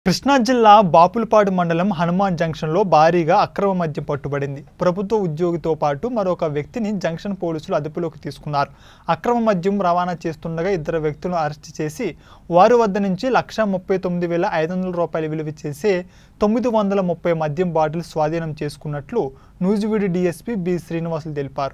కృష్ణా జిల్లా బాపులపాడు మండలం హనుమాన్ జంక్షన్లో భారీగా అక్రమ మద్యం పట్టుబడింది ప్రభుత్వ ఉద్యోగితో పాటు మరొక వ్యక్తిని జంక్షన్ పోలీసులు అదుపులోకి తీసుకున్నారు అక్రమ మద్యం రవాణా చేస్తుండగా ఇద్దరు వ్యక్తులను అరెస్ట్ చేసి వారి వద్ద నుంచి లక్ష ముప్పై తొమ్మిది వేల ఐదు వందల రూపాయలు విలువ చేసే తొమ్మిది వందల ముప్పై మద్యం బాటిల్ స్వాధీనం చేసుకున్నట్లు నూజివీడు డీఎస్పీ బి శ్రీనివాసులు తెలిపారు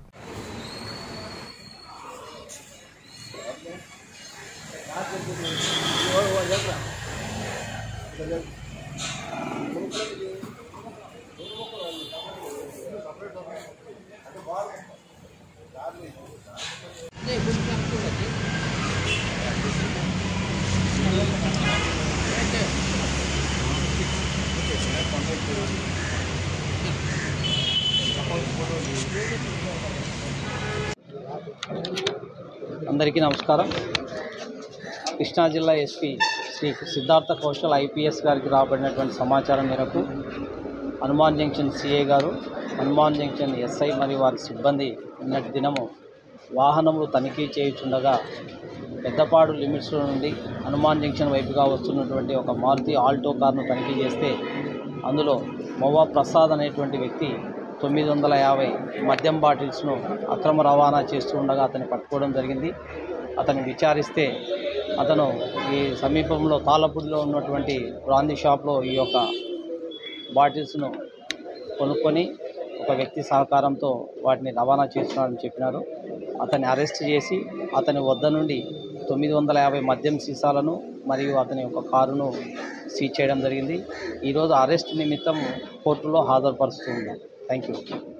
అందరికీ నమస్కారం కృష్ణా జిల్లా ఎస్పీ శ్రీ సిద్ధార్థ కౌశల్ ఐపీఎస్ గారికి రాబడినటువంటి సమాచారం మేరకు హనుమాన్ జంక్షన్ సిఏ గారు హనుమాన్ జంక్షన్ ఎస్ఐ మరియు వారి సిబ్బంది నిన్నటి దినము వాహనములు తనిఖీ చేయుచుండగా పెద్దపాడు లిమిట్స్లో నుండి హనుమాన్ జంక్షన్ వైపుగా వస్తున్నటువంటి ఒక మారుతి ఆల్టో కార్ను తనిఖీ చేస్తే అందులో మొవ్వా ప్రసాద్ అనేటువంటి వ్యక్తి తొమ్మిది వందల యాభై మద్యం బాటిల్స్ను అక్రమ రవాణా చేస్తూ ఉండగా అతన్ని పట్టుకోవడం జరిగింది అతన్ని విచారిస్తే అతను ఈ సమీపంలో తాళపూడిలో ఉన్నటువంటి బ్రాందీ షాప్లో ఈ యొక్క బాటిల్స్ను కొనుక్కొని ఒక వ్యక్తి సహకారంతో వాటిని రవాణా చేస్తున్నాడని చెప్పినారు అతన్ని అరెస్ట్ చేసి అతని వద్ద నుండి తొమ్మిది వందల యాభై మద్యం సీసాలను మరియు అతని యొక్క కారును సీజ్ చేయడం జరిగింది ఈరోజు అరెస్ట్ నిమిత్తం కోర్టులో హాజరుపరుస్తుంది థ్యాంక్ యూ